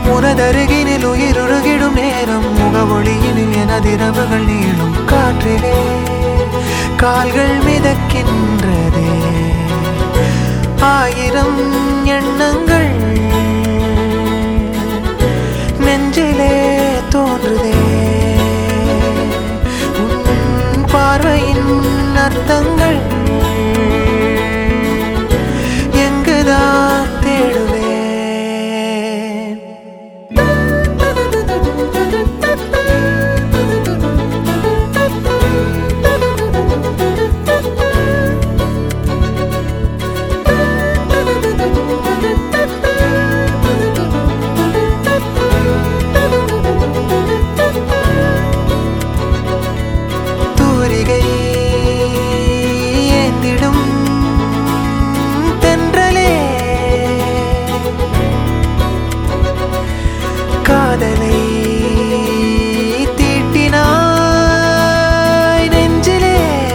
உனதருகினில் உயிருருகிடும் நேரம் முகவொளியினில் எனதிரவுகள் நீளும் காற்றிலே கால்கள் மிதக்கின்றதே ஆயிரம் எண்ணங்கள் நெஞ்சிலே தோன்றுதே உன் பார்வையின் அர்த்தங்கள் எங்குதான் தேடுவேன் தூரிகை ஏந்திடும் தென்றலே காதலை தீட்டினாய் நெஞ்சிலே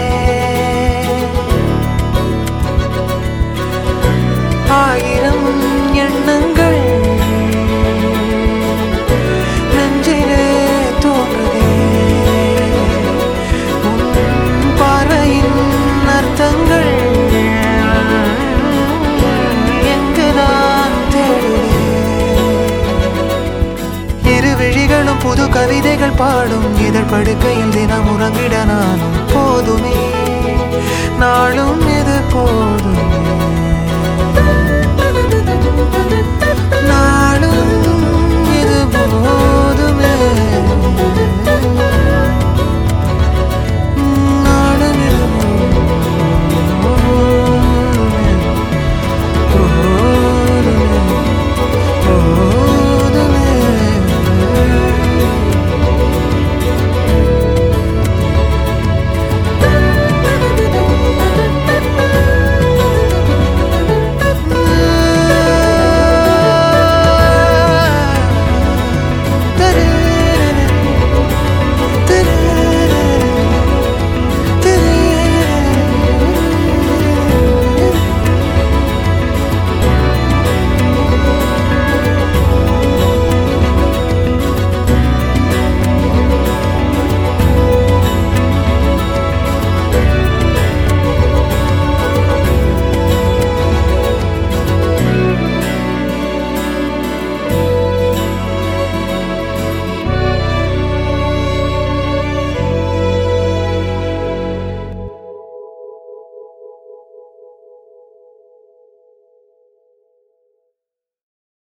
ஆயிரம் எண்ணங்கள் நெஞ்சிலே தோன்றுதே உன் பார்வையின் அர்த்தங்கள் எங்குதான் தேடுவேன் இரு விழிகளும் புது கவிதைகள் பாடும் இதழ் படுக்கையில் தினம் உறங்கிட நானும் போதுமே நாளும் இது போதுமே